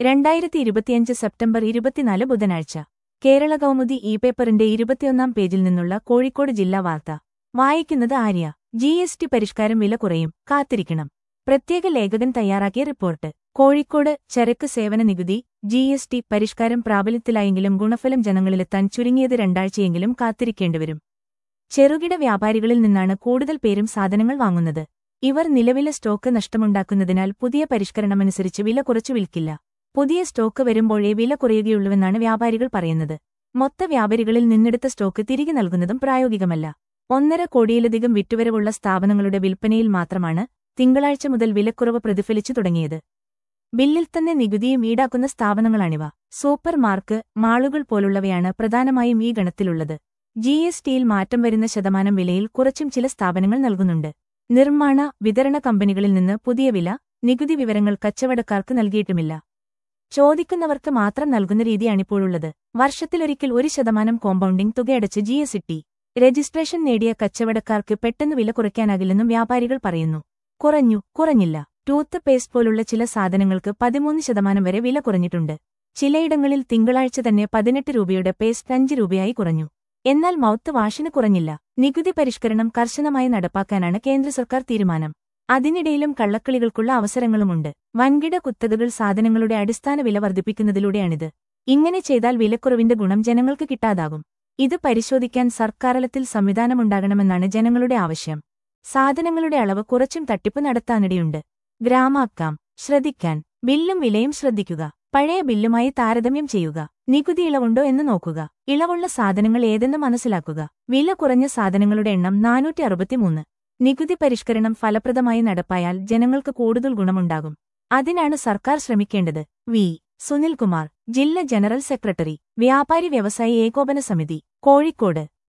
രണ്ടായിരത്തി ഇരുപത്തിയഞ്ച് സെപ്റ്റംബർ ഇരുപത്തിനാല് ബുധനാഴ്ച കേരള കൗമുദി ഇ പേപ്പറിന്റെ ഇരുപത്തിയൊന്നാം പേജിൽ നിന്നുള്ള കോഴിക്കോട് ജില്ലാ വാർത്ത വായിക്കുന്നത് ആര്യ ജി എസ് ടി പരിഷ്കാരം വില കുറയും കാത്തിരിക്കണം പ്രത്യേക ലേഖകൻ തയ്യാറാക്കിയ റിപ്പോർട്ട് കോഴിക്കോട് ചരക്ക് സേവന നികുതി ജി എസ് ടി പരിഷ്കാരം പ്രാബല്യത്തിലായെങ്കിലും ഗുണഫലം ജനങ്ങളിലെത്താൻ ചുരുങ്ങിയത് രണ്ടാഴ്ചയെങ്കിലും കാത്തിരിക്കേണ്ടിവരും ചെറുകിട വ്യാപാരികളിൽ നിന്നാണ് കൂടുതൽ പേരും സാധനങ്ങൾ വാങ്ങുന്നത് ഇവർ നിലവിലെ സ്റ്റോക്ക് നഷ്ടമുണ്ടാക്കുന്നതിനാൽ പുതിയ പരിഷ്കരണമനുസരിച്ച് വില കുറച്ചു വിൽക്കില്ല പുതിയ സ്റ്റോക്ക് വരുമ്പോഴേ വില കുറയുകയുള്ളൂവെന്നാണ് വ്യാപാരികൾ പറയുന്നത് മൊത്ത വ്യാപാരികളിൽ നിന്നെടുത്ത സ്റ്റോക്ക് തിരികെ നൽകുന്നതും പ്രായോഗികമല്ല ഒന്നര കോടിയിലധികം വിറ്റുവരവുള്ള സ്ഥാപനങ്ങളുടെ വിൽപ്പനയിൽ മാത്രമാണ് തിങ്കളാഴ്ച മുതൽ വിലക്കുറവ് പ്രതിഫലിച്ചു തുടങ്ങിയത് ബില്ലിൽ തന്നെ നികുതിയും ഈടാക്കുന്ന സ്ഥാപനങ്ങളാണിവ സൂപ്പർ മാർക്ക് മാളുകൾ പോലുള്ളവയാണ് പ്രധാനമായും ഈ ഗണത്തിലുള്ളത് ജി എസ് ടിയിൽ മാറ്റം വരുന്ന ശതമാനം വിലയിൽ കുറച്ചും ചില സ്ഥാപനങ്ങൾ നൽകുന്നുണ്ട് നിർമ്മാണ വിതരണ കമ്പനികളിൽ നിന്ന് പുതിയ വില നികുതി വിവരങ്ങൾ കച്ചവടക്കാർക്ക് നൽകിയിട്ടുമില്ല ചോദിക്കുന്നവർക്ക് മാത്രം നൽകുന്ന രീതിയാണിപ്പോഴുള്ളത് വർഷത്തിലൊരിക്കൽ ഒരു ശതമാനം കോമ്പൗണ്ടിംഗ് തുകയടച്ച് ജി എസ് ടി രജിസ്ട്രേഷൻ നേടിയ കച്ചവടക്കാർക്ക് പെട്ടെന്ന് വില കുറയ്ക്കാനാകില്ലെന്നും വ്യാപാരികൾ പറയുന്നു കുറഞ്ഞു കുറഞ്ഞില്ല ടൂത്ത് പേസ്റ്റ് പോലുള്ള ചില സാധനങ്ങൾക്ക് പതിമൂന്ന് ശതമാനം വരെ വില കുറഞ്ഞിട്ടുണ്ട് ചിലയിടങ്ങളിൽ തിങ്കളാഴ്ച തന്നെ പതിനെട്ട് രൂപയുടെ പേസ്റ്റ് അഞ്ച് രൂപയായി കുറഞ്ഞു എന്നാൽ മൗത്ത് വാഷിന് കുറഞ്ഞില്ല നികുതി പരിഷ്കരണം കർശനമായി നടപ്പാക്കാനാണ് കേന്ദ്ര സർക്കാർ തീരുമാനം അതിനിടയിലും കള്ളക്കളികൾക്കുള്ള അവസരങ്ങളുമുണ്ട് വൻകിട കുത്തകകൾ സാധനങ്ങളുടെ അടിസ്ഥാന വില വർദ്ധിപ്പിക്കുന്നതിലൂടെയാണിത് ഇങ്ങനെ ചെയ്താൽ വിലക്കുറവിന്റെ ഗുണം ജനങ്ങൾക്ക് കിട്ടാതാകും ഇത് പരിശോധിക്കാൻ സർക്കാരലത്തിൽ സംവിധാനമുണ്ടാകണമെന്നാണ് ജനങ്ങളുടെ ആവശ്യം സാധനങ്ങളുടെ അളവ് കുറച്ചും തട്ടിപ്പ് നടത്താനിടയുണ്ട് ഗ്രാമാക്കാം ശ്രദ്ധിക്കാൻ ബില്ലും വിലയും ശ്രദ്ധിക്കുക പഴയ ബില്ലുമായി താരതമ്യം ചെയ്യുക നികുതി ഇളവുണ്ടോ എന്ന് നോക്കുക ഇളവുള്ള സാധനങ്ങൾ ഏതെന്ന് മനസ്സിലാക്കുക വില കുറഞ്ഞ സാധനങ്ങളുടെ എണ്ണം നാനൂറ്റി അറുപത്തിമൂന്ന് നികുതി പരിഷ്കരണം ഫലപ്രദമായി നടപ്പായാൽ ജനങ്ങൾക്ക് കൂടുതൽ ഗുണമുണ്ടാകും അതിനാണ് സർക്കാർ ശ്രമിക്കേണ്ടത് വി സുനിൽകുമാർ ജില്ലാ ജനറൽ സെക്രട്ടറി വ്യാപാരി വ്യവസായി ഏകോപന സമിതി കോഴിക്കോട്